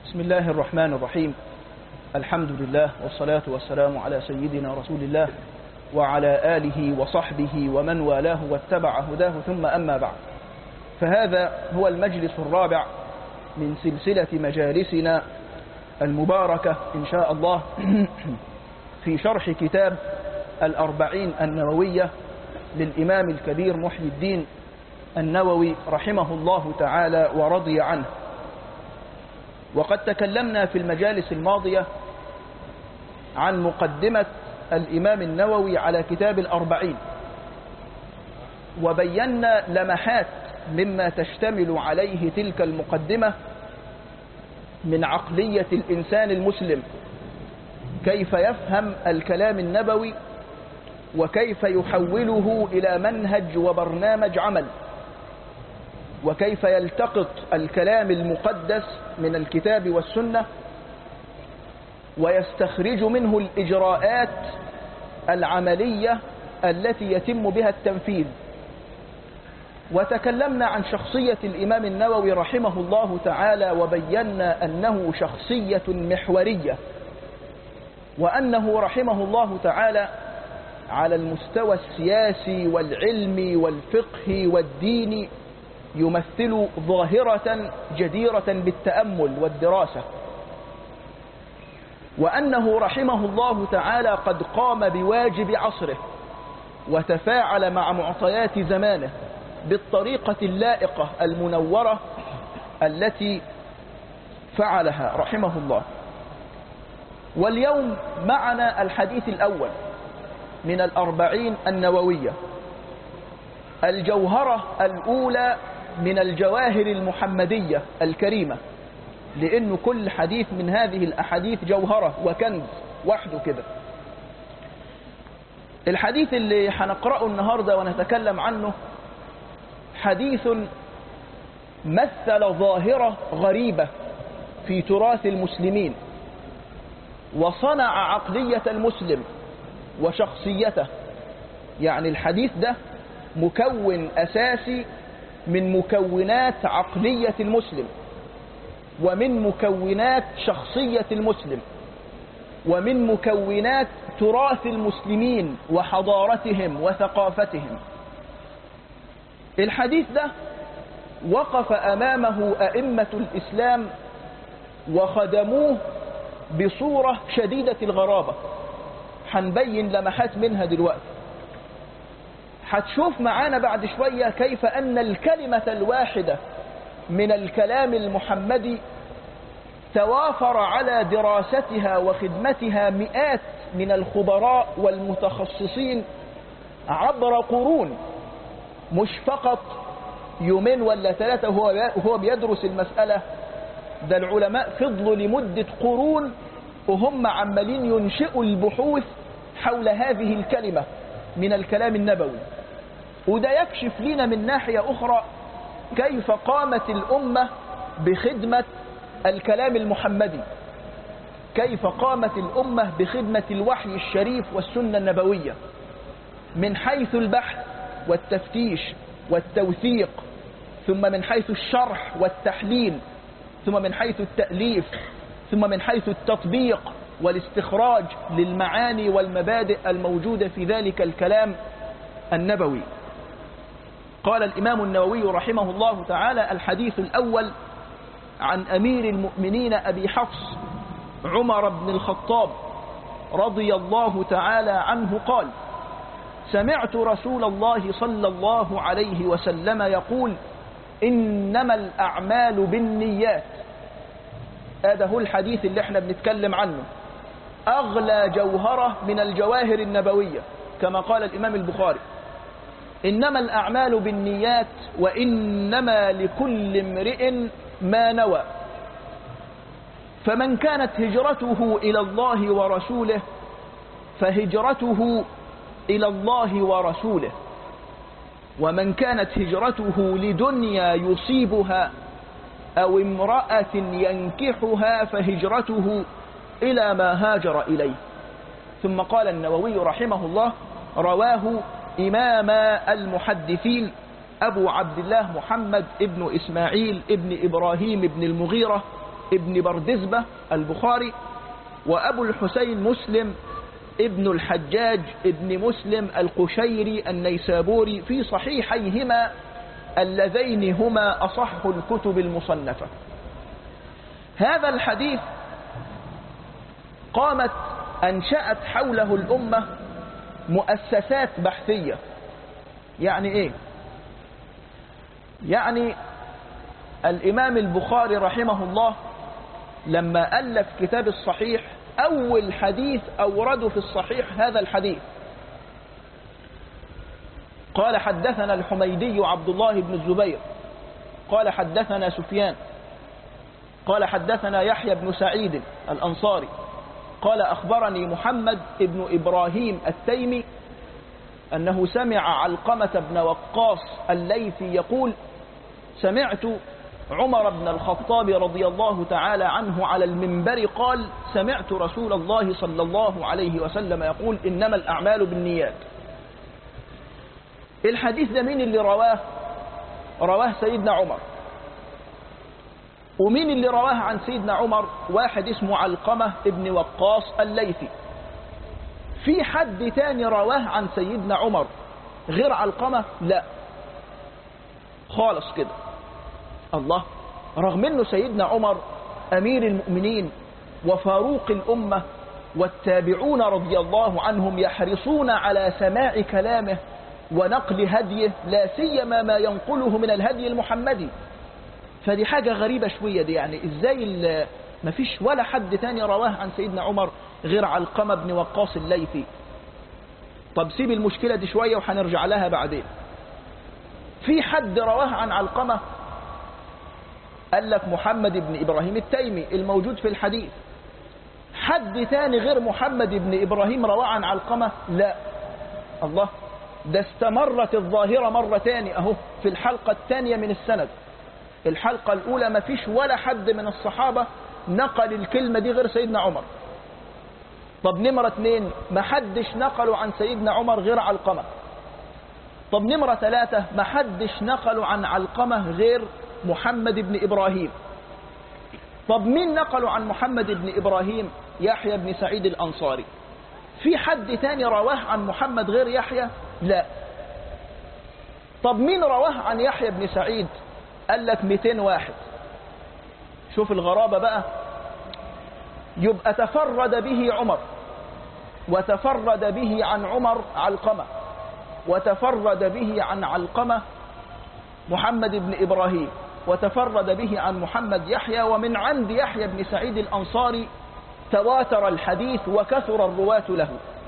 بسم الله الرحمن الرحيم الحمد لله والصلاة والسلام على سيدنا رسول الله وعلى آله وصحبه ومن والاه واتبع هداه ثم أما بعد فهذا هو المجلس الرابع من سلسلة مجالسنا المباركة إن شاء الله في شرح كتاب الأربعين النووية للإمام الكبير محي الدين النووي رحمه الله تعالى ورضي عنه وقد تكلمنا في المجالس الماضية عن مقدمة الإمام النووي على كتاب الأربعين وبينا لمحات مما تشتمل عليه تلك المقدمة من عقلية الإنسان المسلم كيف يفهم الكلام النبوي وكيف يحوله إلى منهج وبرنامج عمل وكيف يلتقط الكلام المقدس من الكتاب والسنة ويستخرج منه الإجراءات العملية التي يتم بها التنفيذ وتكلمنا عن شخصية الإمام النووي رحمه الله تعالى وبينا أنه شخصية محورية وأنه رحمه الله تعالى على المستوى السياسي والعلمي والفقهي والديني يمثل ظاهرة جديرة بالتأمل والدراسة وأنه رحمه الله تعالى قد قام بواجب عصره وتفاعل مع معطيات زمانه بالطريقة اللائقة المنورة التي فعلها رحمه الله واليوم معنا الحديث الأول من الأربعين النووية الجوهرة الأولى من الجواهر المحمدية الكريمة لأنه كل حديث من هذه الأحاديث جوهرة وكنز وحده كده الحديث اللي هنقرأه النهاردة ونتكلم عنه حديث مثل ظاهرة غريبة في تراث المسلمين وصنع عقلية المسلم وشخصيته يعني الحديث ده مكون أساسي من مكونات عقلية المسلم ومن مكونات شخصية المسلم ومن مكونات تراث المسلمين وحضارتهم وثقافتهم الحديث ده وقف أمامه أئمة الإسلام وخدموه بصورة شديدة الغرابة هنبين لمحات منها دلوقتي هتشوف معانا بعد شوية كيف أن الكلمة الواحدة من الكلام المحمدي توافر على دراستها وخدمتها مئات من الخبراء والمتخصصين عبر قرون مش فقط يومين ولا ثلاثة وهو بيدرس المسألة ده العلماء فضلوا لمدة قرون وهم عمالين ينشئوا البحوث حول هذه الكلمة من الكلام النبوي وده يكشف لنا من ناحية أخرى كيف قامت الأمة بخدمة الكلام المحمدي كيف قامت الأمة بخدمة الوحي الشريف والسنة النبوية من حيث البحث والتفتيش والتوثيق ثم من حيث الشرح والتحليل ثم من حيث التأليف ثم من حيث التطبيق والاستخراج للمعاني والمبادئ الموجودة في ذلك الكلام النبوي قال الإمام النووي رحمه الله تعالى الحديث الأول عن أمير المؤمنين أبي حفص عمر بن الخطاب رضي الله تعالى عنه قال سمعت رسول الله صلى الله عليه وسلم يقول إنما الأعمال بالنيات هذا هو الحديث اللي احنا بنتكلم عنه أغلى جوهرة من الجواهر النبوية كما قال الإمام البخاري إنما الأعمال بالنيات وإنما لكل امرئ ما نوى فمن كانت هجرته إلى الله ورسوله فهجرته إلى الله ورسوله ومن كانت هجرته لدنيا يصيبها أو امرأة ينكحها فهجرته إلى ما هاجر إليه ثم قال النووي رحمه الله رواه إمام المحدثين أبو عبد الله محمد ابن إسماعيل ابن إبراهيم ابن المغيرة ابن بردزبة البخاري وأبو الحسين مسلم ابن الحجاج ابن مسلم القشيري النيسابوري في صحيحيهما اللذين هما أصح الكتب المصنفة هذا الحديث قامت أنشأت حوله الأمة مؤسسات بحثية يعني إيه يعني الإمام البخاري رحمه الله لما ألف كتاب الصحيح أول حديث أورده في الصحيح هذا الحديث قال حدثنا الحميدي عبد الله بن الزبير قال حدثنا سفيان قال حدثنا يحيى بن سعيد الأنصاري قال أخبرني محمد بن إبراهيم التيمي أنه سمع علقمة بن وقاص الليثي يقول سمعت عمر بن الخطاب رضي الله تعالى عنه على المنبر قال سمعت رسول الله صلى الله عليه وسلم يقول إنما الأعمال بالنيات الحديث ده مين اللي رواه رواه سيدنا عمر ومين اللي رواه عن سيدنا عمر واحد اسمه علقمة ابن وقاص الليثي في حد تاني رواه عن سيدنا عمر غير علقمة لا خالص كده الله رغم انه سيدنا عمر امير المؤمنين وفاروق الامه والتابعون رضي الله عنهم يحرصون على سماع كلامه ونقل هديه لا سيما ما ينقله من الهدي المحمدي فدي حاجة غريبة شوية دي يعني ازاي ما فيش ولا حد تاني رواه عن سيدنا عمر غير علقمة بن وقاص الليثي طب سيب المشكلة دي شوية وهنرجع لها بعدين في حد رواه عن علقمة قال لك محمد بن إبراهيم التيمي الموجود في الحديث حد تاني غير محمد بن إبراهيم رواه عن علقمة لا الله ده استمرت الظاهرة مرة تاني أهو في الحلقة الثانية من السند الحلقة الأولى ما فيش ولا حد من الصحابة نقل الكلمة دي غير سيدنا عمر طب نمرة اتنين ما حدش نقلوا عن سيدنا عمر غير علقمة طب نمرة ثلاثة ما حدش نقلوا عن علقمة غير محمد بن إبراهيم طب مين نقلوا عن محمد بن إبراهيم يحيى بن سعيد الأنصاري في حد تاني رواه عن محمد غير يحيى لا طب مين رواه عن يحيى بن سعيد قال لك 200 واحد شوف الغرابة بقى يبقى تفرد به عمر وتفرد به عن عمر علقمة وتفرد به عن علقمة محمد بن إبراهيم وتفرد به عن محمد يحيى ومن عند يحيى بن سعيد الأنصاري تواتر الحديث وكثر الرواة له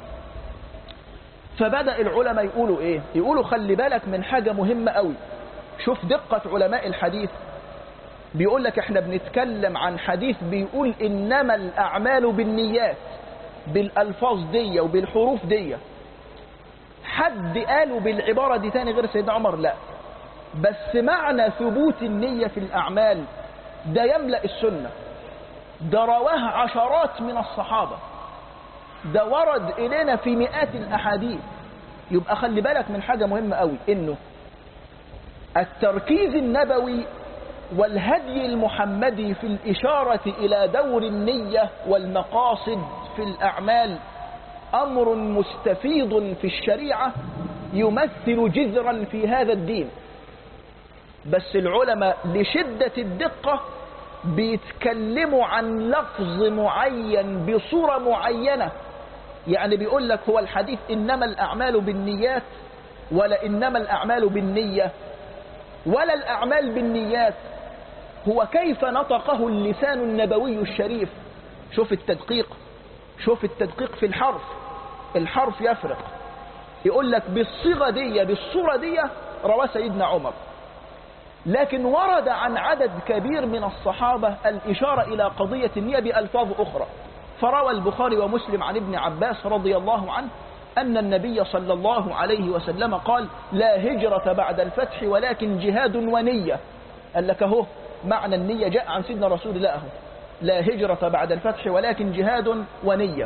فبدأ العلماء يقولوا ايه يقولوا خلي بالك من حاجة مهمة قوي شوف دقة علماء الحديث بيقول لك احنا بنتكلم عن حديث بيقول انما الاعمال بالنيات بالالفاظ دي وبالحروف دي حد قالوا بالعبارة دي تاني غير سيدنا عمر لا بس معنى ثبوت النية في الأعمال ده يملأ السنة ده رواه عشرات من الصحابة ده ورد إلينا في مئات الأحاديث يبقى خلي بالك من حاجة مهمة قوي إنه التركيز النبوي والهدي المحمدي في الإشارة إلى دور النية والمقاصد في الأعمال أمر مستفيض في الشريعة يمثل جذرا في هذا الدين بس العلماء لشدة الدقة بيتكلموا عن لفظ معين بصورة معينة يعني بيقول لك هو الحديث إنما الأعمال بالنيات ولا إنما الأعمال بالنية ولا الأعمال بالنيات هو كيف نطقه اللسان النبوي الشريف شوف التدقيق شوف التدقيق في الحرف الحرف يفرق يقول لك بالصيغة دي بالصورة دي رواه سيدنا عمر لكن ورد عن عدد كبير من الصحابة الإشارة إلى قضية النية بألفاظ أخرى فروى البخاري ومسلم عن ابن عباس رضي الله عنه أن النبي صلى الله عليه وسلم قال لا هجرة بعد الفتح ولكن جهاد ونية قال لك اهو معنى النية جاء عن سيدنا رسول الله اهو لا هجرة بعد الفتح ولكن جهاد ونية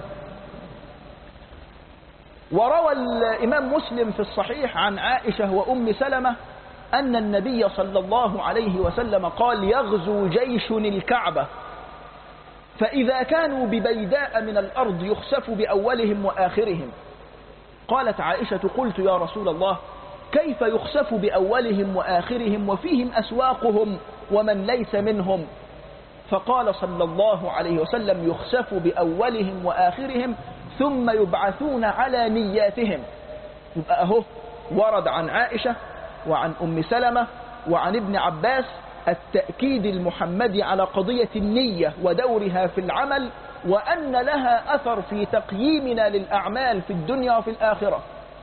وروى الإمام مسلم في الصحيح عن عائشة وأم سلمة أن النبي صلى الله عليه وسلم قال يغزو جيش الكعبة فإذا كانوا ببيداء من الأرض يخسف بأولهم وآخرهم قالت عائشة قلت يا رسول الله كيف يخسف بأولهم وآخرهم وفيهم أسواقهم ومن ليس منهم فقال صلى الله عليه وسلم يخسف بأولهم وآخرهم ثم يبعثون على نياتهم يبقى أهو ورد عن عائشة وعن أم سلمة وعن ابن عباس التأكيد المحمدي على قضية النية ودورها في العمل وأن لها أثر في تقييمنا للأعمال في الدنيا وفي الآخرة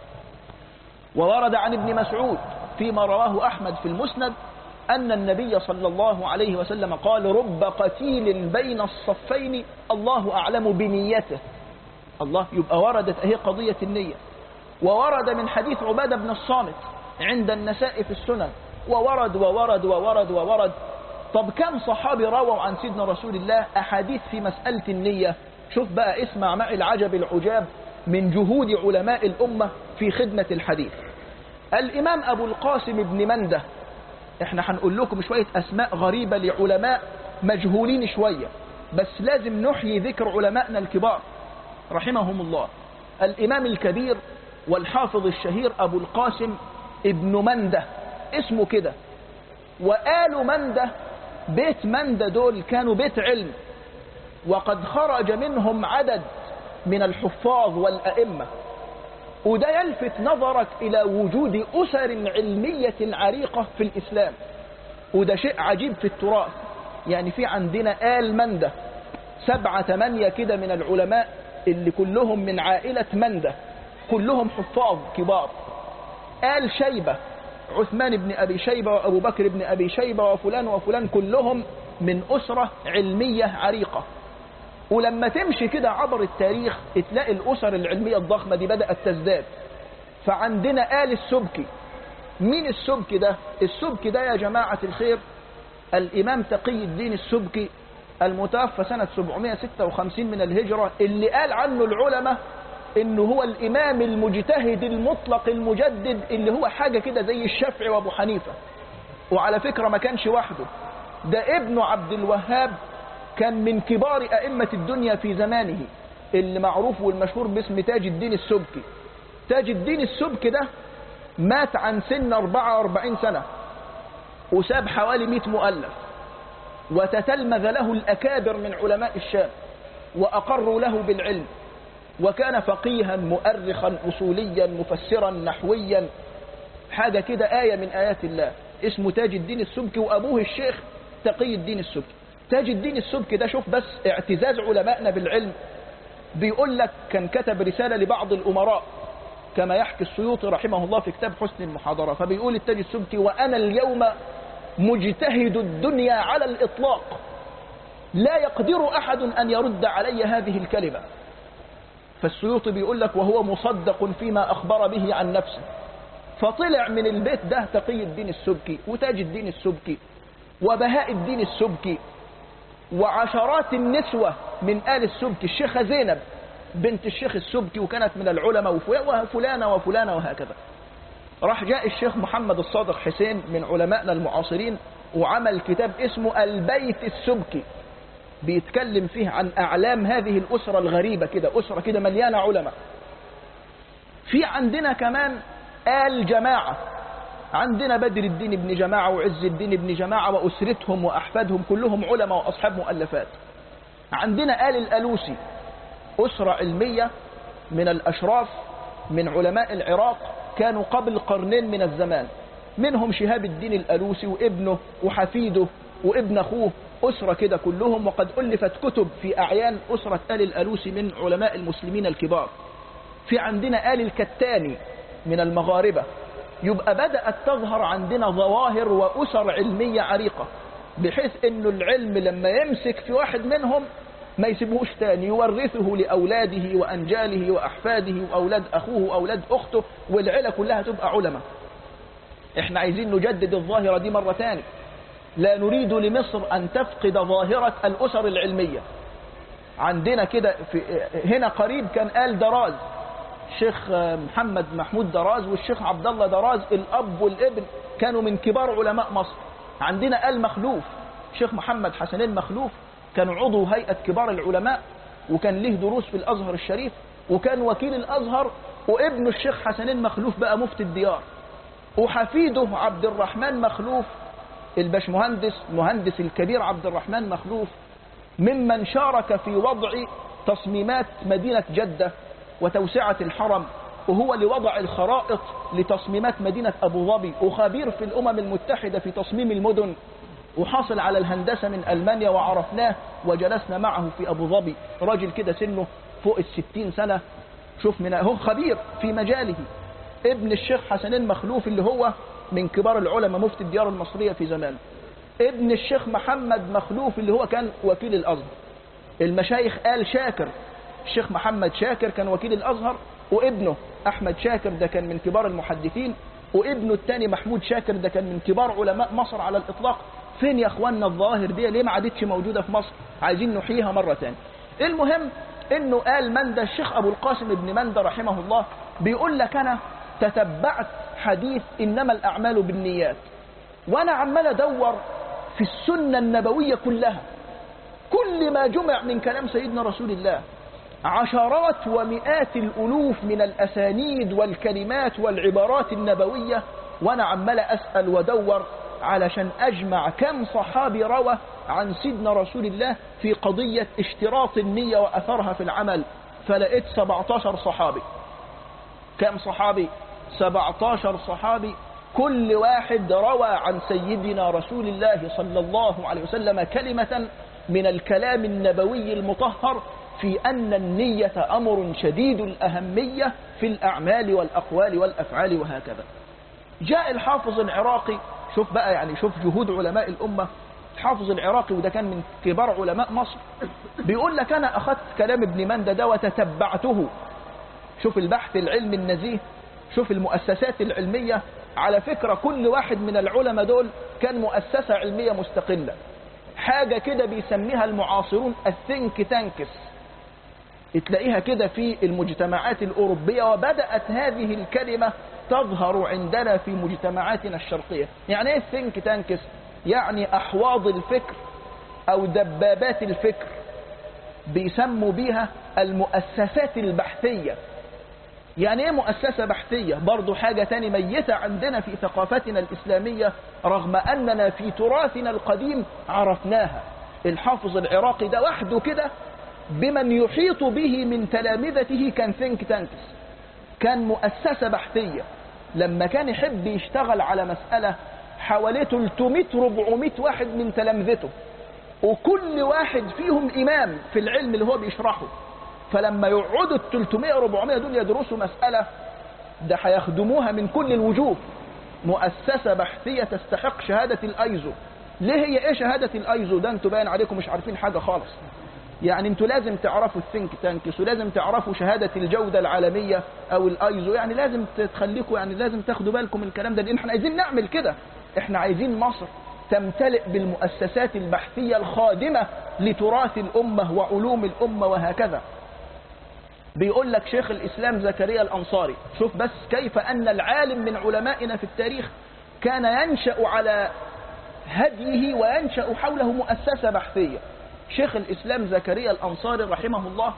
وورد عن ابن مسعود فيما رواه أحمد في المسند أن النبي صلى الله عليه وسلم قال رب قتيل بين الصفين الله أعلم بنيته الله يبقى وردت أهي قضية النية وورد من حديث عبادة بن الصامت عند النساء في السنن وورد وورد وورد وورد طب كم صحابي رووا عن سيدنا رسول الله أحاديث في مسألة النية شوف بقى اسمع معي العجب العجاب من جهود علماء الأمة في خدمة الحديث الإمام أبو القاسم بن منده احنا هنقول لكم شوية أسماء غريبة لعلماء مجهولين شوية بس لازم نحيي ذكر علمائنا الكبار رحمهم الله الإمام الكبير والحافظ الشهير أبو القاسم ابن منده اسمه كده وآل منده بيت منده دول كانوا بيت علم وقد خرج منهم عدد من الحفاظ والأئمة وده يلفت نظرك إلى وجود أسر علمية عريقة في الإسلام وده شيء عجيب في التراث يعني في عندنا آل منده سبعة ثمانية كده من العلماء اللي كلهم من عائلة منده كلهم حفاظ كبار آل شيبة عثمان بن أبي شيبة وأبو بكر بن أبي شيبة وفلان وفلان كلهم من أسرة علمية عريقة ولما تمشي كده عبر التاريخ تلاقي الأسر العلمية الضخمة دي بدأت تزداد فعندنا آل السبكي مين السبكي ده السبكي ده يا جماعة الخير الإمام تقي الدين السبكي المتوفى سنة 756 من الهجرة اللي قال عنه العلماء انه هو الامام المجتهد المطلق المجدد اللي هو حاجة كده زي الشافعي وابو حنيفة وعلى فكرة ما كانش وحده ده ابنه عبد الوهاب كان من كبار ائمة الدنيا في زمانه اللي معروف والمشهور باسم تاج الدين السبكي تاج الدين السبكي ده مات عن سن 44 سنة وساب حوالي 100 مؤلف وتتلمذ له الأكابر من علماء الشام وأقروا له بالعلم وكان فقيها مؤرخا أصوليا مفسرا نحويا حاجة كده آية من آيات الله اسمه تاج الدين السبكي وأبوه الشيخ تقي الدين السبكي تاج الدين السبكي ده شوف بس اعتزاز علمائنا بالعلم بيقول لك كان كتب رسالة لبعض الأمراء كما يحكي السيوطي رحمه الله في كتاب حسن المحاضرة فبيقول التاج السبكي وأنا اليوم مجتهد الدنيا على الإطلاق لا يقدر أحد أن يرد علي هذه الكلمة فالسيوطي بيقول لك وهو مصدق فيما أخبر به عن نفسه فطلع من البيت ده تقي الدين السبكي وتاج الدين السبكي وبهاء الدين السبكي وعشرات النسوة من آل السبكي الشيخة زينب بنت الشيخ السبكي وكانت من العلماء وفلانة وفلانة وهكذا راح جاء الشيخ محمد الصادق حسين من علمائنا المعاصرين وعمل كتاب اسمه البيت السبكي بيتكلم فيه عن أعلام هذه الأسرة الغريبة كده أسرة كده مليانة علماء في عندنا كمان آل جماعة عندنا بدر الدين بن جماعة وعز الدين بن جماعة وأسرتهم وأحفادهم كلهم علماء وأصحاب مؤلفات عندنا آل الألوسي أسرة علمية من الأشراف من علماء العراق كانوا قبل قرنين من الزمان منهم شهاب الدين الألوسي وابنه وحفيده وابن أخوه أسرة كده كلهم وقد ألفت كتب في أعيان أسرة آل الألوسي من علماء المسلمين الكبار في عندنا آل الكتاني من المغاربة يبقى بدأت تظهر عندنا ظواهر وأسر علمية عريقة بحيث أنه العلم لما يمسك في واحد منهم ما يسيبوش تاني يورثه لأولاده وأنجاله وأحفاده وأولاد أخوه وأولاد أخته والعيلة كلها تبقى علماء احنا عايزين نجدد الظاهرة دي مرة تاني لا نريد لمصر أن تفقد ظاهرة الأسر العلمية عندنا كده هنا قريب كان آل دراز الشيخ محمد محمود دراز والشيخ عبد الله دراز الأب والابن كانوا من كبار علماء مصر عندنا آل مخلوف الشيخ محمد حسنين مخلوف كان عضو هيئة كبار العلماء وكان له دروس في الأزهر الشريف وكان وكيل الأزهر وابن الشيخ حسنين مخلوف بقى مفتي الديار وحفيده عبد الرحمن مخلوف الباشمهندس مهندس الكبير عبد الرحمن مخلوف ممن شارك في وضع تصميمات مدينة جدة وتوسعة الحرم وهو اللي وضع الخرائط لتصميمات مدينة أبو ظبي وخبير في الأمم المتحدة في تصميم المدن وحاصل على الهندسة من ألمانيا وعرفناه وجلسنا معه في أبو ظبي راجل كده سنه فوق الستين سنة شوف من هو خبير في مجاله ابن الشيخ حسنين مخلوف اللي هو من كبار العلماء مفتي الديار المصرية في زمان ابن الشيخ محمد مخلوف اللي هو كان وكيل الأزهر المشايخ آل شاكر الشيخ محمد شاكر كان وكيل الأزهر وابنه أحمد شاكر ده كان من كبار المحدثين وابنه الثاني محمود شاكر ده كان من كبار علماء مصر على الإطلاق فين يا اخوانا الظاهر دي ليه ما عادتش موجودة في مصر عايزين نحييها مرة تاني المهم انه قال مندى الشيخ ابو القاسم ابن مندى رحمه الله بيقول لك انا تتبعت حديث انما الاعمال بالنيات وانا عمال ادور في السنة النبوية كلها كل ما جمع من كلام سيدنا رسول الله عشرات ومئات الألوف من الأسانيد والكلمات والعبارات النبوية وأنا عمال أسأل ودور علشان أجمع كم صحابي روى عن سيدنا رسول الله في قضية اشتراط النية وأثرها في العمل فلقيت 17 صحابي كم صحابي 17 صحابي كل واحد روى عن سيدنا رسول الله صلى الله عليه وسلم كلمة من الكلام النبوي المطهر في أن النية أمر شديد الأهمية في الأعمال والأقوال والأفعال وهكذا جاء الحافظ العراقي شوف بقى يعني شوف جهود علماء الأمة الحافظ العراقي وده كان من كبار علماء مصر بيقول لك أنا أخذت كلام ابن مندى ده وتتبعته شوف البحث العلمي النزيه شوف المؤسسات العلمية على فكرة كل واحد من العلماء دول كان مؤسسة علمية مستقلة حاجة كده بيسميها المعاصرون الثينك تانكس تلاقيها كده في المجتمعات الأوروبية وبدأت هذه الكلمة تظهر عندنا في مجتمعاتنا الشرقية يعني ايه الثينك تانكس يعني أحواض الفكر أو دبابات الفكر بيسموا بيها المؤسسات البحثية يعني ايه مؤسسة بحثية برضو حاجة تاني ميتة عندنا في ثقافتنا الإسلامية رغم أننا في تراثنا القديم عرفناها الحافظ العراقي ده وحده كده بمن يحيط به من تلامذته كان ثينك تانكس كان مؤسسة بحثية لما كان يحب يشتغل على مسألة حوالي 300 400 واحد من تلامذته وكل واحد فيهم إمام في العلم اللي هو بيشرحه فلما يقعدوا ال 300 400 دول يدرسوا مسألة ده هيخدموها من كل الوجوه مؤسسة بحثية تستحق شهادة الايزو ليه هي ايه شهادة الايزو ده انتوا باين عليكم مش عارفين حاجة خالص يعني انتوا لازم تعرفوا الثينك تانكس ولازم تعرفوا شهادة الجودة العالمية او الايزو يعني لازم تخليكم يعني لازم تاخدوا بالكم من الكلام ده لان احنا عايزين نعمل كده احنا عايزين مصر تمتلئ بالمؤسسات البحثية الخادمة لتراث الأمة وعلوم الأمة وهكذا بيقول لك شيخ الإسلام زكريا الأنصاري شوف بس كيف أن العالم من علمائنا في التاريخ كان ينشأ على هديه وينشأ حوله مؤسسة بحثية شيخ الإسلام زكريا الأنصاري رحمه الله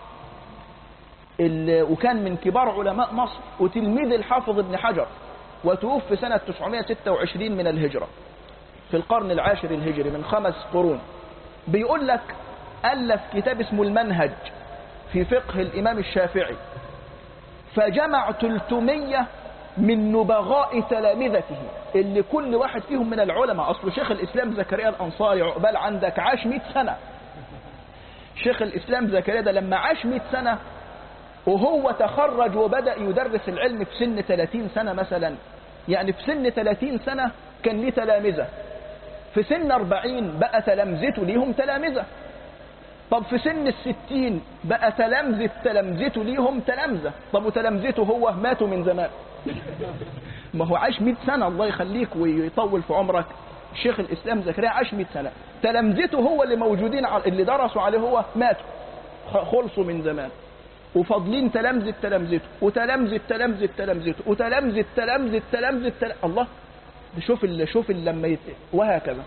وكان من كبار علماء مصر وتلميذ الحافظ ابن حجر وتوفي سنة 926 من الهجرة في القرن العاشر الهجري من خمس قرون بيقول لك ألف كتاب اسمه المنهج في فقه الإمام الشافعي فجمع 300 من نبغاء تلامذته اللي كل واحد فيهم من العلماء أصل شيخ الإسلام زكريا الأنصاري عقبال عندك عاش 100 سنة شيخ الإسلام زكريا ده لما عاش 100 سنة وهو تخرج وبدأ يدرس العلم في سن 30 سنة مثلا يعني في سن 30 سنة كان ليه تلامذة في سن 40 بقى تلامذته ليهم تلامذة طب في سن الستين بقى تلامذة تلامذته ليهم تلامذة طب وتلامذته هو ماتوا من زمان ما هو عاش 100 سنة الله يخليك ويطول في عمرك شيخ الإسلام زكريا عاش 100 سنة تلامذته هو اللي موجودين على اللي درسوا عليه هو ماتوا خلصوا من زمان وفاضلين تلامذة تلامذته وتلامذة تلامذة تلامذته وتلامذة تلامذة تلامذة تلامذة الله شوف ال... شوف ال... لما يت... وهكذا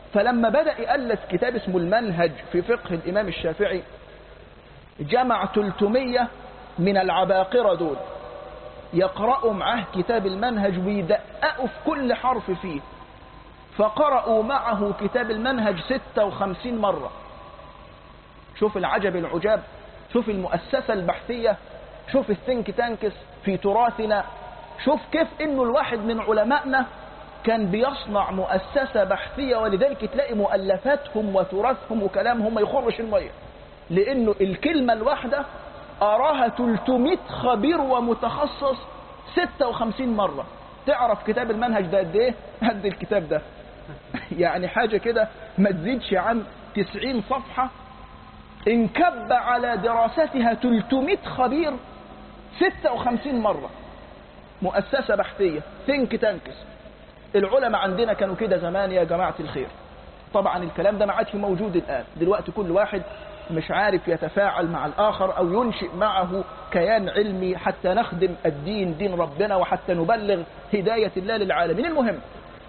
فلما بدأ يألف كتاب اسمه المنهج في فقه الإمام الشافعي جمع 300 من العباقرة دول يقرأوا معه كتاب المنهج ويدققوا في كل حرف فيه فقرأوا معه كتاب المنهج 56 مرة شوف العجب العجاب شوف المؤسسة البحثية شوف الثينك تانكس في تراثنا شوف كيف انه الواحد من علمائنا كان بيصنع مؤسسة بحثية ولذلك تلاقي مؤلفاتهم وتراثهم وكلامهم ما يخرش المية لانه الكلمة الواحدة اراها 300 خبير ومتخصص 56 مرة تعرف كتاب المنهج ده قد ايه قد الكتاب ده يعني حاجة كده ما تزيدش عن 90 صفحة انكب على دراستها 300 خبير 56 مرة مؤسسة بحثية ثينك تانكس العلماء عندنا كانوا كده زمان يا جماعة الخير طبعا الكلام ده ما عادش موجود الآن دلوقتي كل واحد مش عارف يتفاعل مع الآخر أو ينشئ معه كيان علمي حتى نخدم الدين دين ربنا وحتى نبلغ هداية الله للعالمين المهم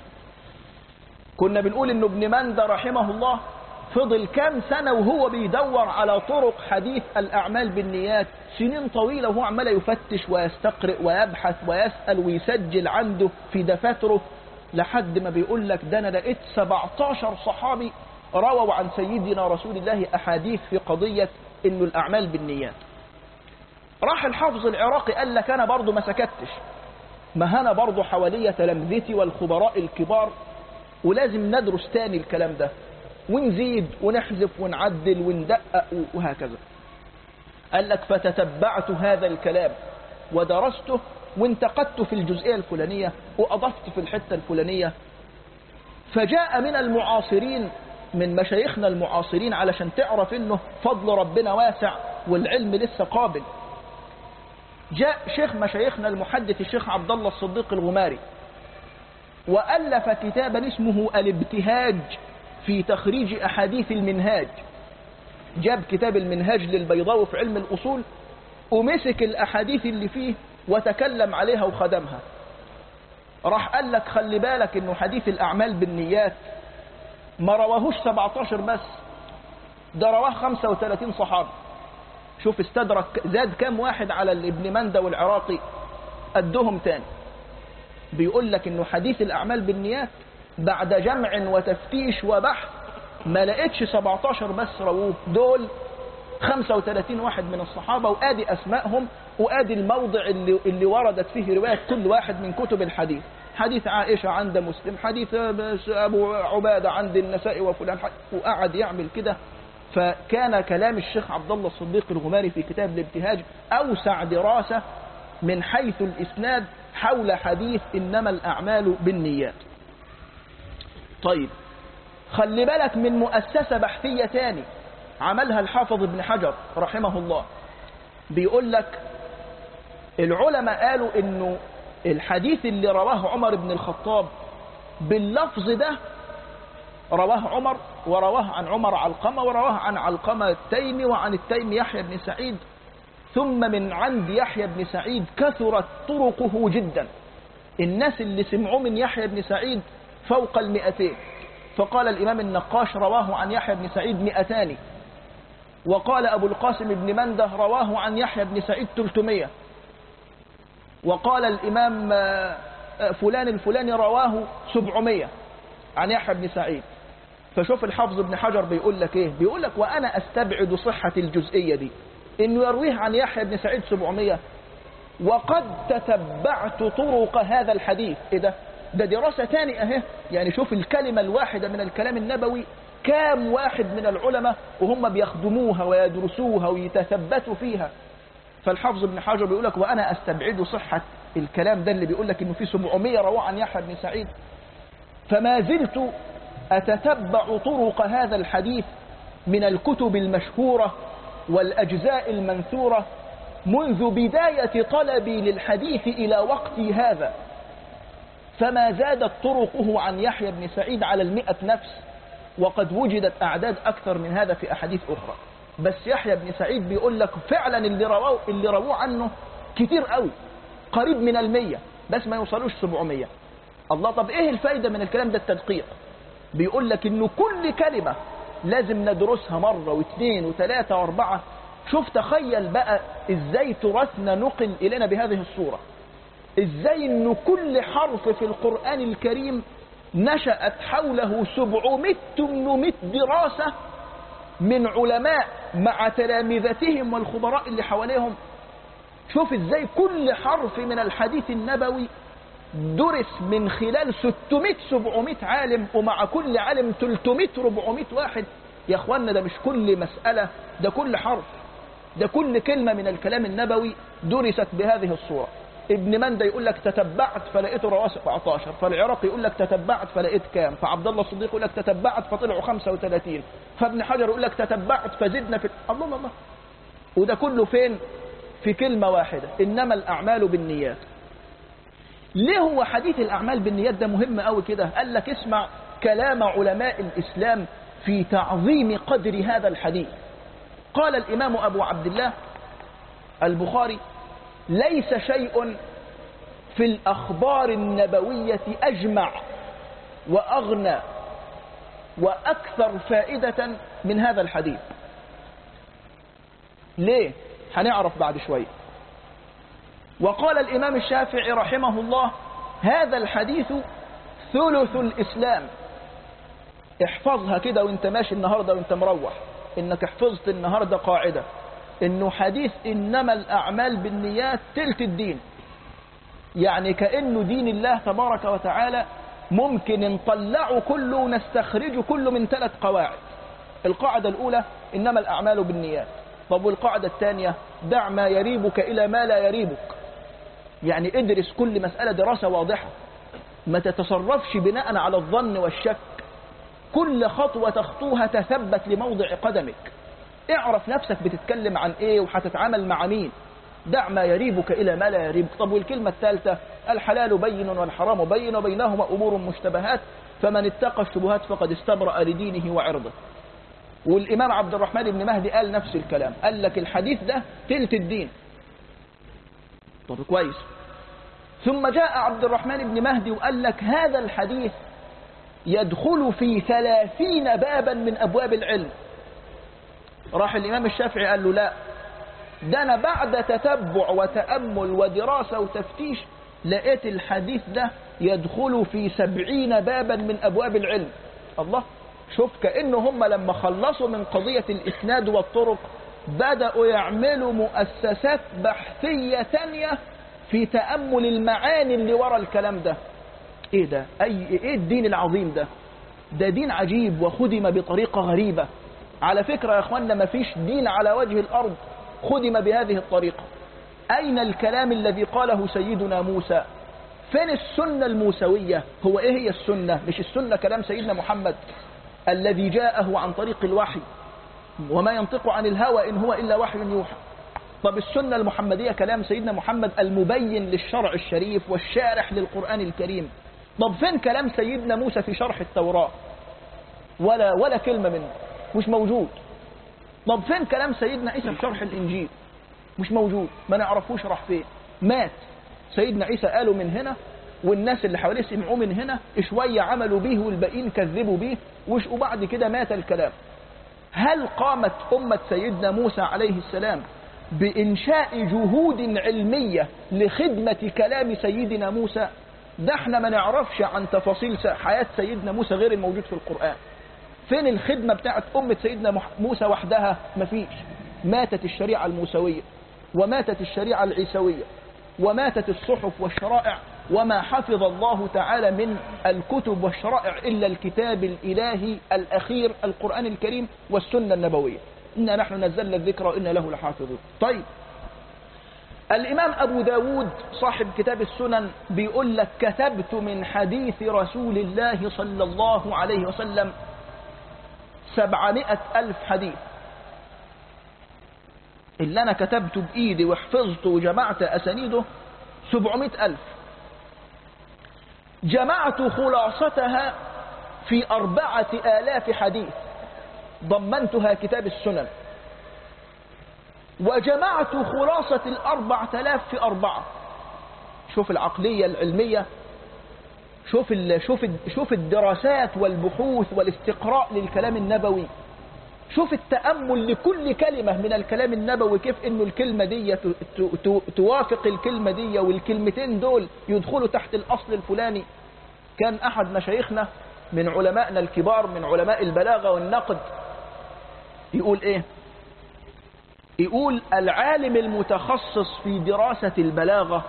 كنا بنقول إنه ابن مندى رحمه الله فضل كام سنة وهو بيدور على طرق حديث الأعمال بالنيات سنين طويلة وهو عمال يفتش ويستقرئ ويبحث ويسأل ويسجل عنده في دفاتره لحد ما بيقول لك ده أنا لقيت 17 صحابي رووا عن سيدنا رسول الله أحاديث في قضية إنه الأعمال بالنيات راح الحافظ العراقي قال لك أنا برضو ما سكتش ما أنا برضو حوالية تلامذتي والخبراء الكبار ولازم ندرس تاني الكلام ده ونزيد ونحذف ونعدل وندقق وهكذا قال لك فتتبعت هذا الكلام ودرسته وانتقدته في الجزئية الفلانية وأضفت في الحتة الفلانية فجاء من المعاصرين من مشايخنا المعاصرين علشان تعرف انه فضل ربنا واسع والعلم لسه قابل جاء شيخ مشايخنا المحدث الشيخ عبد الله الصديق الغماري وألف كتابا اسمه الابتهاج في تخريج أحاديث المنهاج جاب كتاب المنهاج للبيضاوي في علم الأصول ومسك الأحاديث اللي فيه وتكلم عليها وخدمها راح قال لك خلي بالك انه حديث الأعمال بالنيات ما رواهوش 17 بس ده رواه 35 صحابي شوف استدرك زاد كام واحد على ابن مندى والعراقي قدهم تاني بيقول لك انه حديث الأعمال بالنيات بعد جمع وتفتيش وبحث ما لقيتش 17 بس رووه دول 35 واحد من الصحابة وآدي أسمائهم وآدي الموضع اللي, اللي وردت فيه رواية كل واحد من كتب الحديث حديث عائشة عند مسلم حديث أبو عبادة عند النساء وفلان وقعد يعمل كده فكان كلام الشيخ عبد الله الصديق الغماري في كتاب الابتهاج أوسع دراسة من حيث الإسناد حول حديث إنما الأعمال بالنيات طيب خلي بالك من مؤسسة بحثية تاني عملها الحافظ ابن حجر رحمه الله بيقول لك العلماء قالوا انه الحديث اللي رواه عمر بن الخطاب باللفظ ده رواه عمر ورواه عن عمر علقمة ورواه عن علقمة التيمي وعن التيمي يحيى بن سعيد ثم من عند يحيى بن سعيد كثرت طرقه جدا الناس اللي سمعوا من يحيى بن سعيد فوق المئتين فقال الإمام النقاش رواه عن يحيى بن سعيد مئتان وقال أبو القاسم بن منده رواه عن يحيى بن سعيد تلتمية وقال الإمام فلان الفلاني رواه سبعمية عن يحيى بن سعيد فشوف الحافظ ابن حجر بيقول لك ايه بيقول لك وانا استبعد صحة الجزئية دي انه يرويه عن يحيى بن سعيد سبعمية وقد تتبعت طرق هذا الحديث ايه ده ده دراسة تاني اهي يعني شوف الكلمة الواحدة من الكلام النبوي كام واحد من العلماء وهم بيخدموها ويدرسوها ويتثبتوا فيها فالحافظ ابن حجر بيقول لك وانا استبعد صحة الكلام ده اللي بيقول لك انه في 700 رواه عن يحيى بن سعيد فما زلت اتتبع طرق هذا الحديث من الكتب المشهورة والاجزاء المنثورة منذ بداية طلبي للحديث الى وقتي هذا فما زادت طرقه عن يحيى بن سعيد على المئة نفس وقد وجدت أعداد أكثر من هذا في أحاديث أخرى بس يحيى بن سعيد بيقول لك فعلا اللي رواه اللي رواه عنه كتير قوي قريب من المية بس ما يوصلوش 700 الله طب ايه الفايدة من الكلام ده التدقيق بيقول لك انه كل كلمة لازم ندرسها مرة واثنين وثلاثة واربعة شوف تخيل بقى ازاي تراثنا نقل الينا بهذه الصورة ازاي انه كل حرف في القرآن الكريم نشأت حوله 700 800 دراسة من علماء مع تلامذتهم والخبراء اللي حواليهم شوف ازاي كل حرف من الحديث النبوي درس من خلال 600 700 عالم ومع كل عالم 300 400 واحد يا اخوانا ده مش كل مسألة ده كل حرف ده كل كلمة من الكلام النبوي درست بهذه الصورة ابن مندى يقول لك تتبعت فلقيته رواه 17 فالعراقي يقول لك تتبعت فلقيت كام فعبد الله الصديق يقول لك تتبعت فطلعوا 35 فابن حجر يقول لك تتبعت فزدنا في الله الله الله وده كله فين في كلمة واحدة إنما الأعمال بالنيات ليه هو حديث الأعمال بالنيات ده مهم قوي كده قال لك اسمع كلام علماء الإسلام في تعظيم قدر هذا الحديث قال الإمام أبو عبد الله البخاري ليس شيء في الأخبار النبوية أجمع وأغنى وأكثر فائدة من هذا الحديث ليه؟ هنعرف بعد شوية وقال الإمام الشافعي رحمه الله هذا الحديث ثلث الإسلام احفظها كده وانت ماشي النهاردة وانت مروح انك حفظت النهاردة قاعدة انه حديث انما الاعمال بالنيات تلت الدين يعني كأنه دين الله تبارك وتعالى ممكن نطلعه كله ونستخرجه كله من ثلاث قواعد القاعدة الاولى انما الاعمال بالنيات طب والقاعدة الثانية دع ما يريبك الى ما لا يريبك يعني ادرس كل مسألة دراسة واضحة ما تتصرفش بناء على الظن والشك كل خطوة تخطوها تثبت لموضع قدمك اعرف نفسك بتتكلم عن ايه وهتتعامل مع مين دع ما يريبك الى ما لا يريبك طب والكلمة الثالثة الحلال بين والحرام بين وبينهما امور مشتبهات فمن اتقى الشبهات فقد استبرأ لدينه وعرضه والامام عبد الرحمن بن مهدي قال نفس الكلام قال لك الحديث ده تلت الدين طب كويس ثم جاء عبد الرحمن بن مهدي وقال لك هذا الحديث يدخل في ثلاثين بابا من أبواب العلم راح الإمام الشافعي قال له لا ده أنا بعد تتبع وتأمل ودراسة وتفتيش لقيت الحديث ده يدخل في سبعين بابا من أبواب العلم الله شوف كأنه هم لما خلصوا من قضية الإسناد والطرق بدأوا يعملوا مؤسسات بحثية تانية في تأمل المعاني اللي ورا الكلام ده ايه ده اي ايه الدين العظيم ده ده دين عجيب وخدم بطريقة غريبة على فكرة يا اخوانا ما فيش دين على وجه الارض خدم بهذه الطريقة اين الكلام الذي قاله سيدنا موسى فين السنة الموسوية هو ايه هي السنة مش السنة كلام سيدنا محمد الذي جاءه عن طريق الوحي وما ينطق عن الهوى إن هو إلا وحي يوحى طب السنة المحمدية كلام سيدنا محمد المبين للشرع الشريف والشارح للقرآن الكريم طب فين كلام سيدنا موسى في شرح التوراة ولا ولا كلمة منه مش موجود طب فين كلام سيدنا عيسى في شرح الإنجيل مش موجود ما نعرفوش راح فين مات سيدنا عيسى قالوا من هنا والناس اللي حواليه سمعوه من هنا شوية عملوا به والباقيين كذبوا به وبعد كده مات الكلام هل قامت أمة سيدنا موسى عليه السلام بإنشاء جهود علمية لخدمة كلام سيدنا موسى ده احنا ما نعرفش عن تفاصيل حياة سيدنا موسى غير الموجود في القرآن فين الخدمة بتاعت أمة سيدنا موسى وحدها مفيش ماتت الشريعة الموسوية وماتت الشريعة العيسوية وماتت الصحف والشرائع وما حفظ الله تعالى من الكتب والشرائع إلا الكتاب الإلهي الأخير القرآن الكريم والسنة النبوية إنا نحن نزلنا الذكر وإنا له لحافظون طيب الإمام أبو داود صاحب كتاب السنن بيقول لك كتبت من حديث رسول الله صلى الله عليه وسلم سبعمائة ألف حديث اللي أنا كتبته بإيدي وحفظته وجمعت أسانيده سبعمائة ألف جمعت خلاصتها في أربعة آلاف حديث ضمنتها كتاب السنن وجمعت خلاصة الأربعة آلاف في أربعة شوف العقلية العلمية شوف ال شوف ال شوف الدراسات والبحوث والاستقراء للكلام النبوي شوف التأمل لكل كلمة من الكلام النبوي كيف انه الكلمة دي ت- ت- توافق الكلمة دي والكلمتين دول يدخلوا تحت الأصل الفلاني كان أحد مشايخنا من علمائنا الكبار من علماء البلاغة والنقد يقول ايه يقول العالم المتخصص في دراسة البلاغة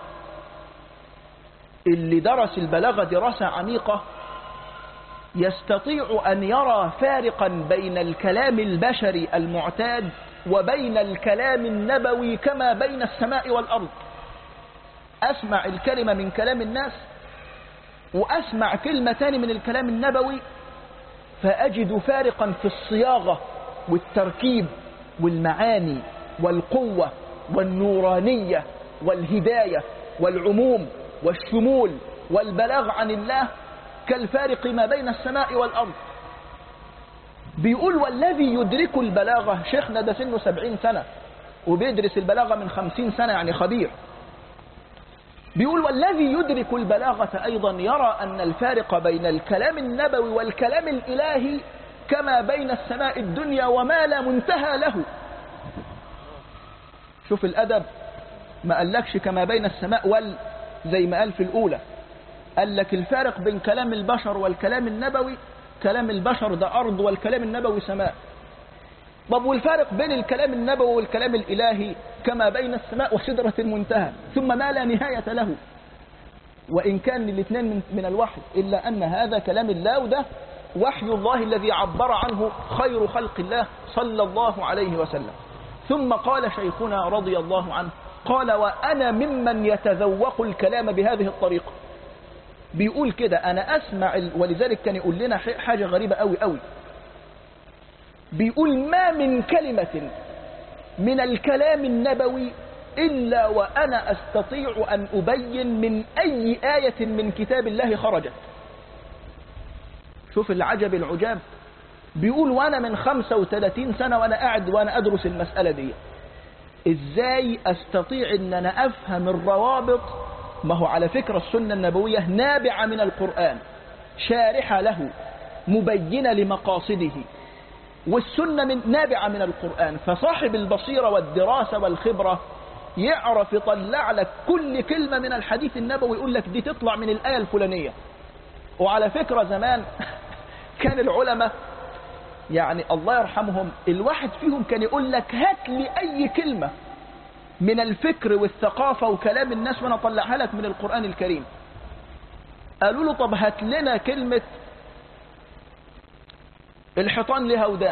اللي درس البلاغة دراسة عميقة يستطيع أن يرى فارقا بين الكلام البشري المعتاد وبين الكلام النبوي كما بين السماء والأرض أسمع الكلمة من كلام الناس وأسمع كلمة تاني من الكلام النبوي فأجد فارقا في الصياغة والتركيب والمعاني والقوة والنورانية والهداية والعموم والشمول والبلاغ عن الله كالفارق ما بين السماء والأرض بيقول والذي يدرك البلاغة شيخنا ده سنه سبعين سنة وبيدرس البلاغة من خمسين سنة يعني خبير بيقول والذي يدرك البلاغة أيضا يرى أن الفارق بين الكلام النبوي والكلام الإلهي كما بين السماء الدنيا وما لا منتهى له شوف الأدب ما قالكش كما بين السماء وال زي ما قال في الأولى قال لك الفارق بين كلام البشر والكلام النبوي كلام البشر ده أرض والكلام النبوي سماء طب والفارق بين الكلام النبوي والكلام الإلهي كما بين السماء وسدرة المنتهى ثم ما لا نهاية له وإن كان الاثنين من, من الوحي إلا أن هذا كلام الله وده وحي الله الذي عبر عنه خير خلق الله صلى الله عليه وسلم ثم قال شيخنا رضي الله عنه قال وأنا ممن يتذوق الكلام بهذه الطريقة بيقول كده أنا أسمع ال... ولذلك كان يقول لنا حاجة غريبة قوي قوي بيقول ما من كلمة من الكلام النبوي إلا وأنا أستطيع أن أبين من أي آية من كتاب الله خرجت شوف العجب العجاب بيقول وأنا من 35 سنة وأنا قاعد وأنا أدرس المسألة دي إزاي أستطيع أن أنا أفهم الروابط ما هو على فكرة السنة النبوية نابعة من القرآن شارحة له مبينة لمقاصده والسنة من نابعة من القرآن فصاحب البصيرة والدراسة والخبرة يعرف يطلع لك كل كلمة من الحديث النبوي يقول لك دي تطلع من الآية الفلانية وعلى فكرة زمان كان العلماء يعني الله يرحمهم الواحد فيهم كان يقول لك هات لي أي كلمة من الفكر والثقافة وكلام الناس وانا اطلعها لك من القرآن الكريم قالوا له طب هات لنا كلمة الحيطان لها ودان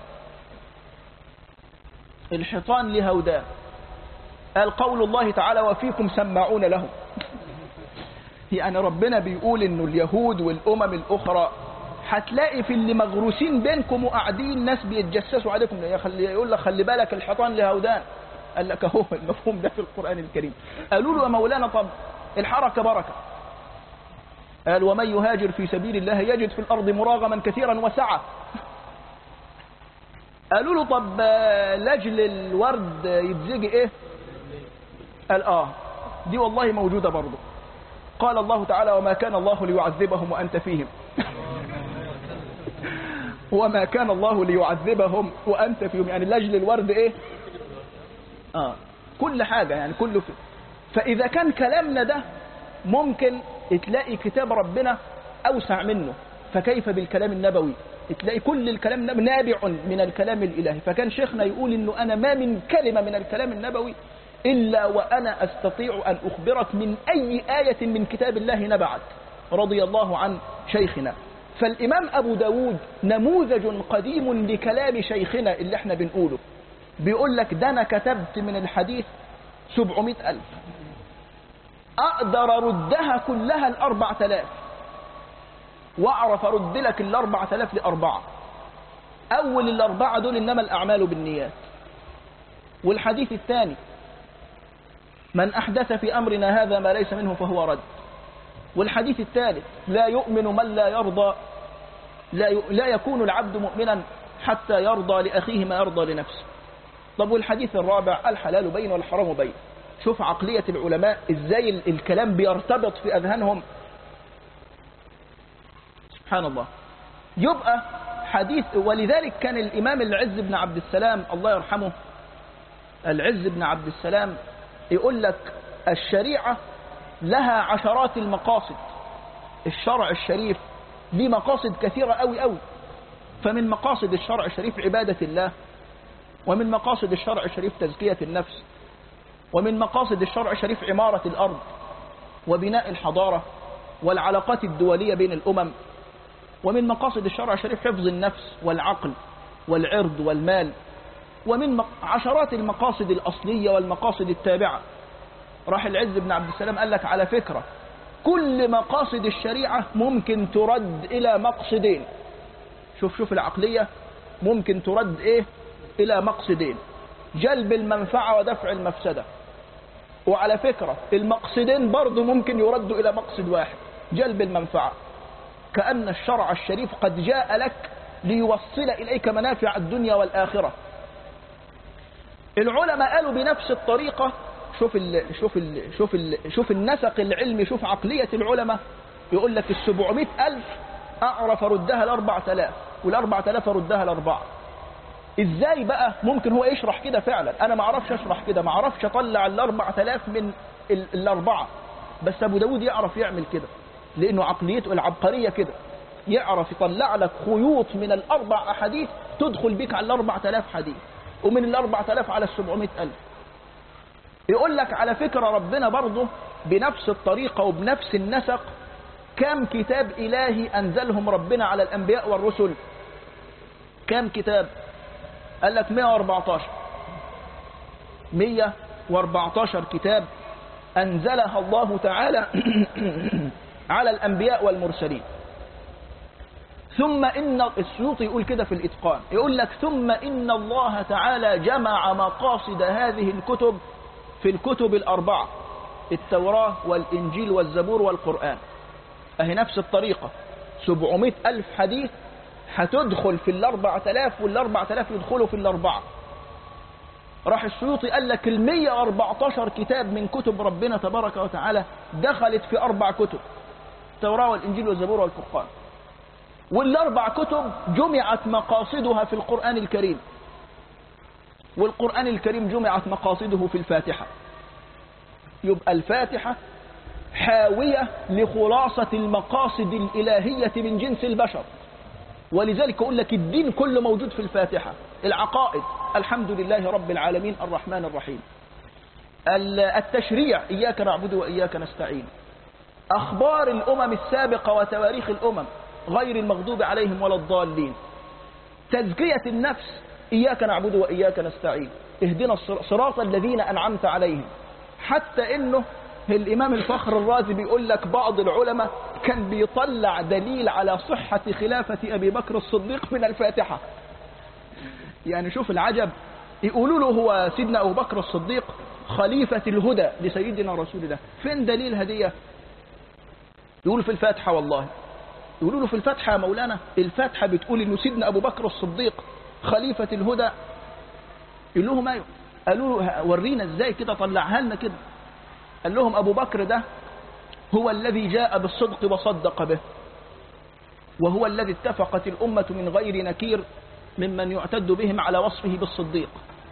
الحيطان لها ودان قال قول الله تعالى وفيكم سماعون لهم يعني ربنا بيقول انه اليهود والامم الاخرى هتلاقي في اللي مغروسين بينكم وقاعدين ناس بيتجسسوا عليكم يقول لك خلي بالك الحيطان لها ودان قال لك اهو المفهوم ده في القرآن الكريم قالوا له يا مولانا طب الحركة بركة قال ومن يهاجر في سبيل الله يجد في الأرض مراغما كثيرا وسعة قالوا له طب لجل الورد يتزجي ايه قال اه دي والله موجودة برضه قال الله تعالى وما كان الله ليعذبهم وأنت فيهم وما كان الله ليعذبهم وأنت فيهم يعني لجل الورد ايه آه. كل حاجة يعني كله في فإذا كان كلامنا ده ممكن تلاقي كتاب ربنا أوسع منه فكيف بالكلام النبوي تلاقي كل الكلام نابع من الكلام الإلهي فكان شيخنا يقول إنه أنا ما من كلمة من الكلام النبوي إلا وأنا أستطيع أن أخبرك من أي آية من كتاب الله نبعت رضي الله عن شيخنا فالإمام أبو داود نموذج قديم لكلام شيخنا اللي احنا بنقوله بيقول لك ده أنا كتبت من الحديث سبعمائة ألف أقدر أردها كلها الأربع تلاف وأعرف أرد لك الأربع تلاف لأربعة أول الأربعة دول إنما الأعمال بالنيات والحديث الثاني من أحدث في أمرنا هذا ما ليس منه فهو رد والحديث الثالث لا يؤمن من لا يرضى لا, ي... لا يكون العبد مؤمنا حتى يرضى لأخيه ما يرضى لنفسه طب والحديث الرابع الحلال بين والحرام بين شوف عقلية العلماء ازاي الكلام بيرتبط في أذهانهم سبحان الله يبقى حديث ولذلك كان الإمام العز بن عبد السلام الله يرحمه العز بن عبد السلام يقول لك الشريعة لها عشرات المقاصد الشرع الشريف ليه مقاصد كثيرة أوي أوي فمن مقاصد الشرع الشريف عبادة الله ومن مقاصد الشرع الشريف تزكية النفس ومن مقاصد الشرع الشريف عمارة الأرض وبناء الحضارة والعلاقات الدولية بين الأمم ومن مقاصد الشرع الشريف حفظ النفس والعقل والعرض والمال ومن عشرات المقاصد الأصلية والمقاصد التابعة راح العز بن عبد السلام قال لك على فكرة كل مقاصد الشريعة ممكن ترد إلى مقصدين شوف شوف العقلية ممكن ترد إيه إلى مقصدين جلب المنفعة ودفع المفسدة وعلى فكرة المقصدين برضو ممكن يردوا إلى مقصد واحد جلب المنفعة كأن الشرع الشريف قد جاء لك ليوصل إليك منافع الدنيا والآخرة العلماء قالوا بنفس الطريقة شوف ال شوف ال شوف ال شوف النسق العلمي شوف عقلية العلماء يقول لك السبعمائة ألف أعرف أردها الأربع تلاف والأربع تلاف أردها الأربعة إزاي بقى ممكن هو يشرح كده فعلا أنا ما أعرفش أشرح كده ما أعرفش أطلع الأربع تلاف من ال الأربعة بس أبو داود يعرف يعمل كده لأنه عقليته العبقرية كده يعرف يطلع لك خيوط من الأربع أحاديث تدخل بك على الأربع تلاف حديث ومن الأربع تلاف على السبعمائة ألف يقول لك على فكرة ربنا برضه بنفس الطريقة وبنفس النسق كم كتاب إلهي أنزلهم ربنا على الأنبياء والرسل كم كتاب قال لك 114 114 كتاب أنزلها الله تعالى على الأنبياء والمرسلين ثم إن السيوطي يقول كده في الإتقان يقول لك ثم إن الله تعالى جمع مقاصد هذه الكتب في الكتب الأربعة التوراة والإنجيل والزبور والقرآن أهي نفس الطريقة سبعمائة ألف حديث هتدخل في الأربع تلاف والأربع تلاف يدخلوا في الأربعة راح السيوطي قال لك المية واربعتاشر كتاب من كتب ربنا تبارك وتعالى دخلت في أربع كتب التوراة والإنجيل والزبور والفرقان والأربع كتب جمعت مقاصدها في القرآن الكريم والقرآن الكريم جمعت مقاصده في الفاتحة يبقى الفاتحة حاوية لخلاصة المقاصد الإلهية من جنس البشر ولذلك أقول لك الدين كله موجود في الفاتحة العقائد الحمد لله رب العالمين الرحمن الرحيم التشريع إياك نعبد وإياك نستعين أخبار الأمم السابقة وتواريخ الأمم غير المغضوب عليهم ولا الضالين تزكية النفس إياك نعبد وإياك نستعين اهدنا صراط الذين أنعمت عليهم حتى إنه الإمام الفخر الرازي بيقول لك بعض العلماء كان بيطلع دليل على صحة خلافة أبي بكر الصديق من الفاتحة يعني شوف العجب يقولوا له هو سيدنا أبو بكر الصديق خليفة الهدى لسيدنا رسول الله فين دليل هدية يقولوا في الفاتحة والله يقولوا له في الفاتحة يا مولانا الفاتحة بتقول إنه سيدنا أبو بكر الصديق خليفة الهدى يقول لهم ايوه قالوا له ورينا ازاي كده طلعها لنا كده قال لهم ابو بكر ده هو الذي جاء بالصدق وصدق به وهو الذي اتفقت الأمة من غير نكير ممن يعتد بهم على وصفه بالصديق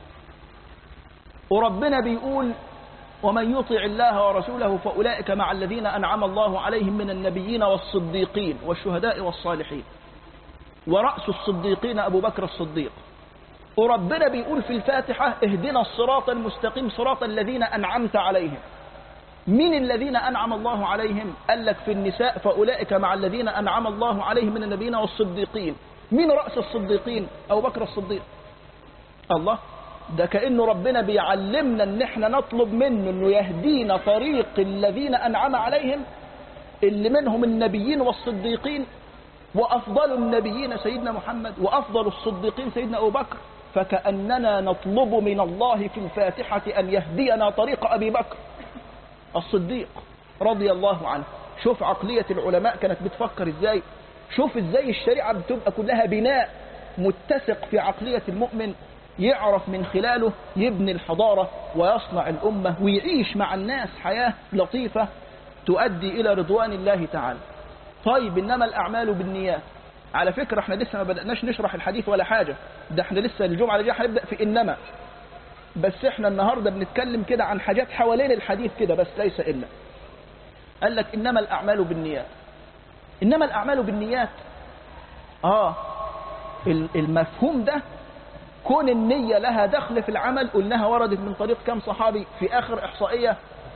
وربنا بيقول ومن يطع الله ورسوله فأولئك مع الذين أنعم الله عليهم من النبيين والصديقين والشهداء والصالحين ورأس الصديقين أبو بكر الصديق وربنا بيقول في الفاتحة اهدنا الصراط المستقيم صراط الذين أنعمت عليهم من الذين أنعم الله عليهم قال لك في النساء فأولئك مع الذين أنعم الله عليهم من النبيين والصديقين من رأس الصديقين أبو بكر الصديق الله ده كأنه ربنا بيعلمنا ان احنا نطلب منه انه يهدينا طريق الذين أنعم عليهم اللي منهم النبيين والصديقين وأفضل النبيين سيدنا محمد وأفضل الصديقين سيدنا أبو بكر فكأننا نطلب من الله في الفاتحة أن يهدينا طريق أبي بكر الصديق رضي الله عنه شوف عقلية العلماء كانت بتفكر ازاي شوف ازاي الشريعة بتبقى كلها بناء متسق في عقلية المؤمن يعرف من خلاله يبني الحضارة ويصنع الأمة ويعيش مع الناس حياة لطيفة تؤدي إلى رضوان الله تعالى طيب إنما الأعمال بالنيات على فكرة احنا لسه ما بدأناش نشرح الحديث ولا حاجة ده احنا لسه الجمعة اللي جايه هنبدأ في إنما بس احنا النهاردة بنتكلم كده عن حاجات حوالين الحديث كده بس ليس إلا قال لك إنما الأعمال بالنيات إنما الأعمال بالنيات آه المفهوم ده كون النية لها دخل في العمل قلناها وردت من طريق كم صحابي في آخر إحصائية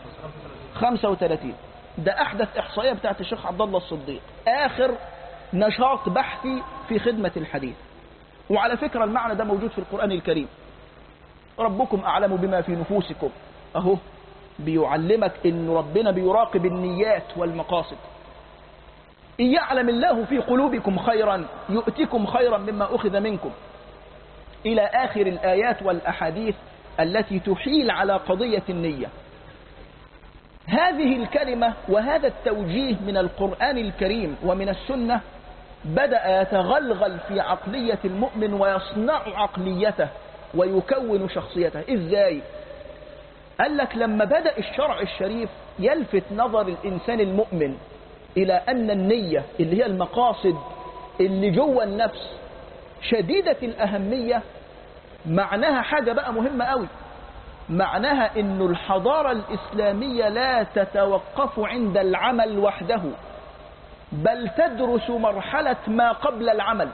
35 ده أحدث إحصائية بتاعت الشيخ عبد الله الصديق آخر نشاط بحثي في خدمة الحديث وعلى فكرة المعنى ده موجود في القرآن الكريم ربكم أعلم بما في نفوسكم أهو بيعلمك إن ربنا بيراقب النيات والمقاصد إن يعلم الله في قلوبكم خيرا يؤتكم خيرا مما أخذ منكم إلى آخر الآيات والأحاديث التي تحيل على قضية النية هذه الكلمة وهذا التوجيه من القرآن الكريم ومن السنة بدأ يتغلغل في عقلية المؤمن ويصنع عقليته ويكون شخصيته إزاي؟ قال لك لما بدأ الشرع الشريف يلفت نظر الإنسان المؤمن إلى أن النية اللي هي المقاصد اللي جوه النفس شديدة الأهمية معناها حاجة بقى مهمة قوي معناها أن الحضارة الإسلامية لا تتوقف عند العمل وحده بل تدرس مرحلة ما قبل العمل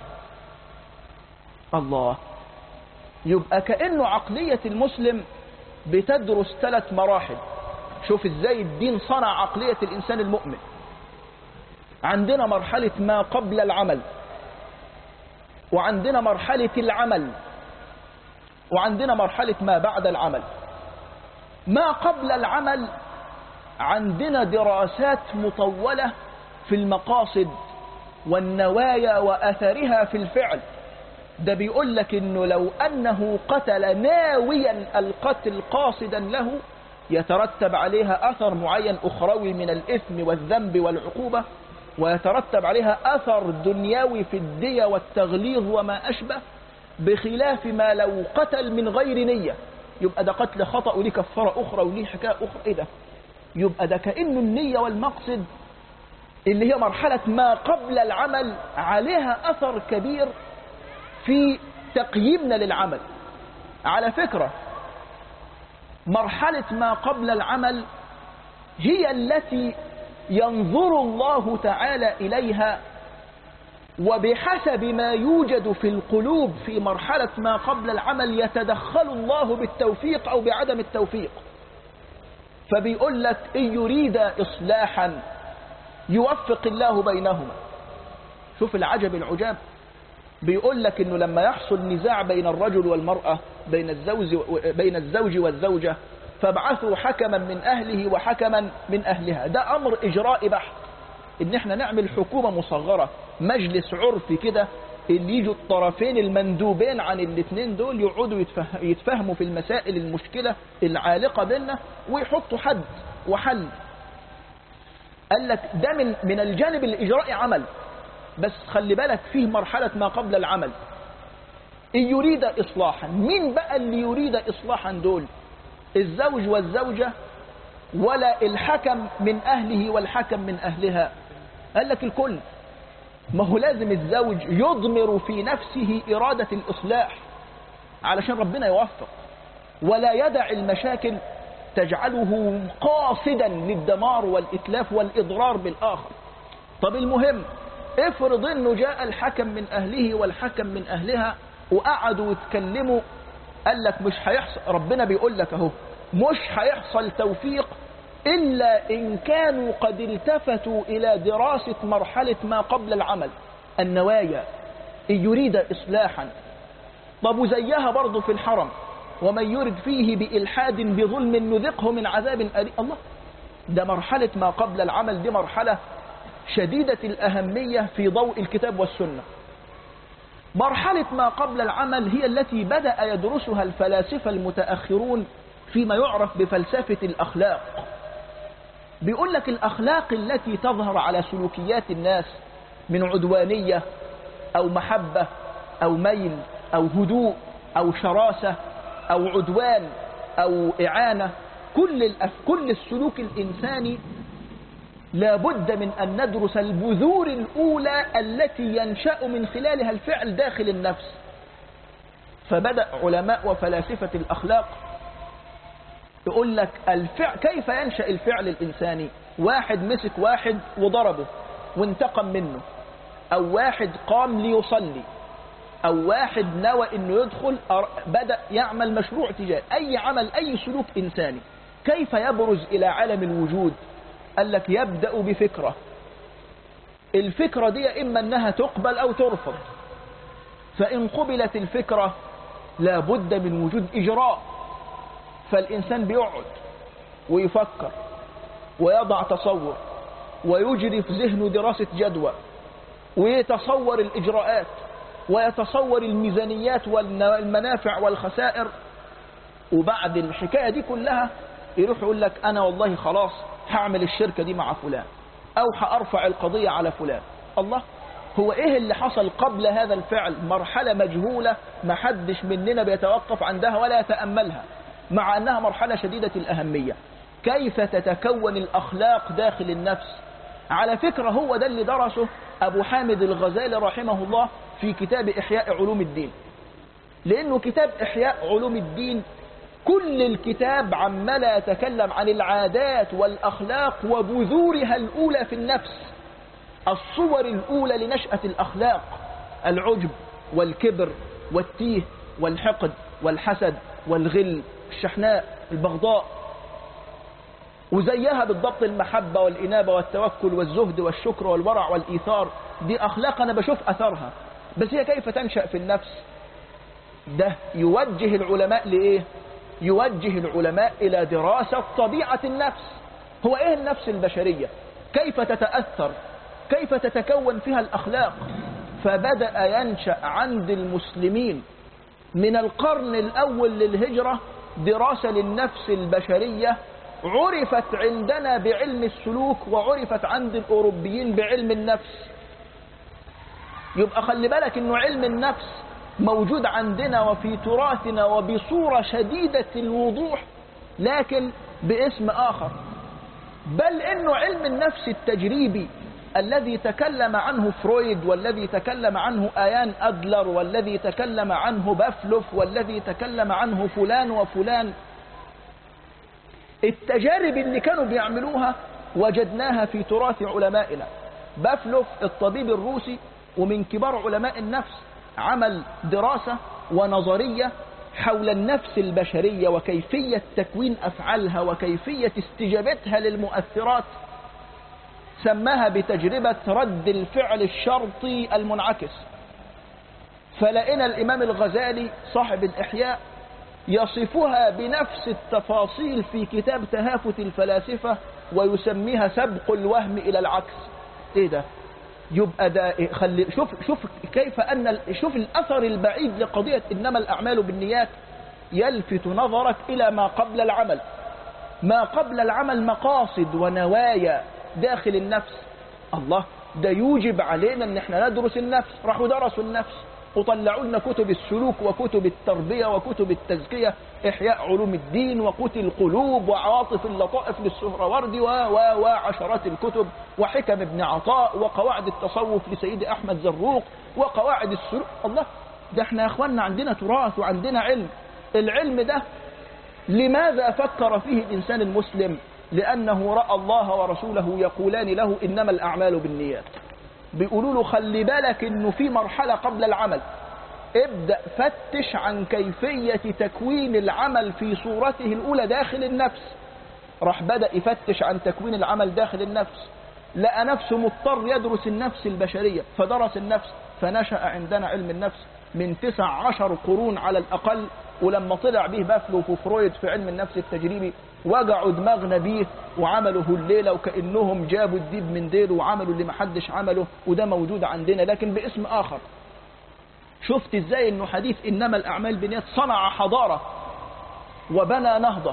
الله يبقى كأنه عقلية المسلم بتدرس ثلاث مراحل شوف ازاي الدين صنع عقلية الإنسان المؤمن عندنا مرحلة ما قبل العمل وعندنا مرحلة العمل وعندنا مرحلة ما بعد العمل ما قبل العمل عندنا دراسات مطولة في المقاصد والنوايا وأثرها في الفعل ده بيقول لك انه لو انه قتل ناويا القتل قاصدا له يترتب عليها اثر معين اخروي من الاثم والذنب والعقوبة ويترتب عليها اثر دنيوي في الدية والتغليظ وما اشبه بخلاف ما لو قتل من غير نية يبقى ده قتل خطأ وليه كفارة اخرى وليه حكاية اخرى ايه ده يبقى ده كأنه النية والمقصد اللي هي مرحلة ما قبل العمل عليها أثر كبير في تقييمنا للعمل على فكرة مرحلة ما قبل العمل هي التي ينظر الله تعالى إليها وبحسب ما يوجد في القلوب في مرحلة ما قبل العمل يتدخل الله بالتوفيق أو بعدم التوفيق فبيقول لك إن يريد إصلاحا يوفق الله بينهما شوف العجب العجاب بيقول لك انه لما يحصل نزاع بين الرجل والمرأة بين الزوج بين الزوج والزوجة فابعثوا حكما من اهله وحكما من اهلها ده امر اجراء بحت ان احنا نعمل حكومة مصغرة مجلس عرفي كده اللي يجوا الطرفين المندوبين عن الاثنين دول يقعدوا يتفهموا في المسائل المشكلة العالقة بيننا ويحطوا حد وحل قال لك ده من من الجانب الاجرائي عمل بس خلي بالك فيه مرحلة ما قبل العمل إن يريد إصلاحا مين بقى اللي يريد إصلاحا دول الزوج والزوجة ولا الحكم من أهله والحكم من أهلها قال لك الكل ما هو لازم الزوج يضمر في نفسه إرادة الإصلاح علشان ربنا يوفق ولا يدع المشاكل تجعله قاصدا للدمار والإتلاف والإضرار بالآخر طب المهم افرض انه جاء الحكم من اهله والحكم من اهلها وقعدوا يتكلموا قال لك مش هيحصل ربنا بيقول لك اهو مش هيحصل توفيق الا ان كانوا قد التفتوا الى دراسة مرحلة ما قبل العمل النوايا ان يريد اصلاحا طب وزيها برضه في الحرم ومن يرد فيه بإلحاد بظلم نذقه من عذاب أليم الله ده مرحلة ما قبل العمل دي مرحلة شديدة الأهمية في ضوء الكتاب والسنة مرحلة ما قبل العمل هي التي بدأ يدرسها الفلاسفة المتأخرون فيما يعرف بفلسفة الأخلاق بيقول لك الأخلاق التي تظهر على سلوكيات الناس من عدوانية أو محبة أو ميل أو هدوء أو شراسة أو عدوان أو إعانة كل, الأف... كل السلوك الإنساني لابد من أن ندرس البذور الأولى التي ينشأ من خلالها الفعل داخل النفس فبدأ علماء وفلاسفة الأخلاق يقول لك الفعل كيف ينشأ الفعل الإنساني واحد مسك واحد وضربه وانتقم منه أو واحد قام ليصلي أو واحد نوى أنه يدخل بدأ يعمل مشروع تجاري أي عمل أي سلوك إنساني كيف يبرز إلى عالم الوجود قال لك يبدأ بفكرة الفكرة دي إما أنها تقبل أو ترفض فإن قبلت الفكرة لابد من وجود إجراء فالإنسان بيقعد ويفكر ويضع تصور ويجري في ذهنه دراسة جدوى ويتصور الإجراءات ويتصور الميزانيات والمنافع والخسائر وبعد الحكاية دي كلها يروح يقول لك أنا والله خلاص هعمل الشركة دي مع فلان أو هأرفع القضية على فلان الله هو إيه اللي حصل قبل هذا الفعل مرحلة مجهولة ما حدش مننا بيتوقف عندها ولا يتأملها مع أنها مرحلة شديدة الأهمية كيف تتكون الأخلاق داخل النفس على فكرة هو ده اللي درسه أبو حامد الغزالي رحمه الله في كتاب إحياء علوم الدين لأنه كتاب إحياء علوم الدين كل الكتاب عمال يتكلم عن العادات والأخلاق وبذورها الأولى في النفس الصور الأولى لنشأة الأخلاق العجب والكبر والتيه والحقد والحسد والغل الشحناء البغضاء وزيها بالضبط المحبة والإنابة والتوكل والزهد والشكر والورع والإيثار دي أخلاق أنا بشوف أثرها بس هي كيف تنشأ في النفس ده يوجه العلماء لإيه يوجه العلماء إلى دراسة طبيعة النفس هو إيه النفس البشرية كيف تتأثر كيف تتكون فيها الأخلاق فبدأ ينشأ عند المسلمين من القرن الأول للهجرة دراسة للنفس البشرية عرفت عندنا بعلم السلوك وعرفت عند الأوروبيين بعلم النفس يبقى خلي بالك انه علم النفس موجود عندنا وفي تراثنا وبصورة شديدة الوضوح لكن باسم آخر بل انه علم النفس التجريبي الذي تكلم عنه فرويد والذي تكلم عنه آيان أدلر والذي تكلم عنه بافلوف والذي تكلم عنه فلان وفلان التجارب اللي كانوا بيعملوها وجدناها في تراث علمائنا بافلوف الطبيب الروسي ومن كبار علماء النفس عمل دراسة ونظرية حول النفس البشرية وكيفية تكوين أفعالها وكيفية استجابتها للمؤثرات سماها بتجربة رد الفعل الشرطي المنعكس فلقينا الإمام الغزالي صاحب الإحياء يصفها بنفس التفاصيل في كتاب تهافت الفلاسفة ويسميها سبق الوهم إلى العكس إيه ده يبقى ده إيه؟ خلي شوف شوف كيف أن شوف الأثر البعيد لقضية إنما الأعمال بالنيات يلفت نظرك إلى ما قبل العمل ما قبل العمل مقاصد ونوايا داخل النفس الله ده يوجب علينا ان احنا ندرس النفس راحوا درسوا النفس وطلعوا لنا كتب السلوك وكتب التربية وكتب التزكية إحياء علوم الدين وقوت القلوب وعواطف اللطائف للسهروردي و و وعشرات الكتب وحكم ابن عطاء وقواعد التصوف لسيد أحمد زروق وقواعد السلوك الله ده احنا يا اخوانا عندنا تراث وعندنا علم العلم ده لماذا فكر فيه الإنسان المسلم لأنه رأى الله ورسوله يقولان له إنما الأعمال بالنيات بيقولوا له خلي بالك إنه في مرحلة قبل العمل ابدأ فتش عن كيفية تكوين العمل في صورته الأولى داخل النفس راح بدأ يفتش عن تكوين العمل داخل النفس لقى نفسه مضطر يدرس النفس البشرية فدرس النفس فنشأ عندنا علم النفس من تسع عشر قرون على الأقل ولما طلع به بافلوف وفرويد في علم النفس التجريبي وجعوا دماغنا بيه وعملوا الليلة وكأنهم جابوا الديب من ديله وعملوا اللي محدش عمله وده موجود عندنا لكن باسم آخر شفت ازاي انه حديث انما الاعمال بالنيات صنع حضارة وبنى نهضة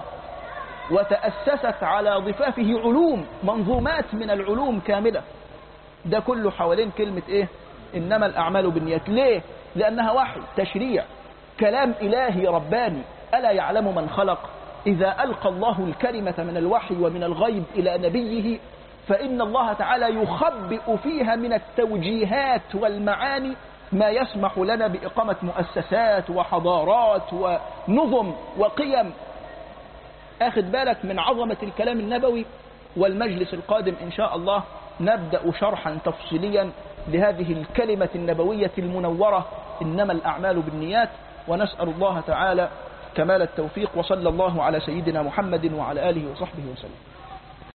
وتأسست على ضفافه علوم منظومات من العلوم كاملة ده كله حوالين كلمة ايه انما الاعمال بالنيات ليه لانها وحي تشريع كلام الهي رباني الا يعلم من خلق إذا ألقى الله الكلمة من الوحي ومن الغيب إلى نبيه فإن الله تعالى يخبئ فيها من التوجيهات والمعاني ما يسمح لنا بإقامة مؤسسات وحضارات ونظم وقيم أخذ بالك من عظمة الكلام النبوي والمجلس القادم إن شاء الله نبدأ شرحا تفصيليا لهذه الكلمة النبوية المنورة إنما الأعمال بالنيات ونسأل الله تعالى كمال التوفيق وصلى الله على سيدنا محمد وعلى آله وصحبه وسلم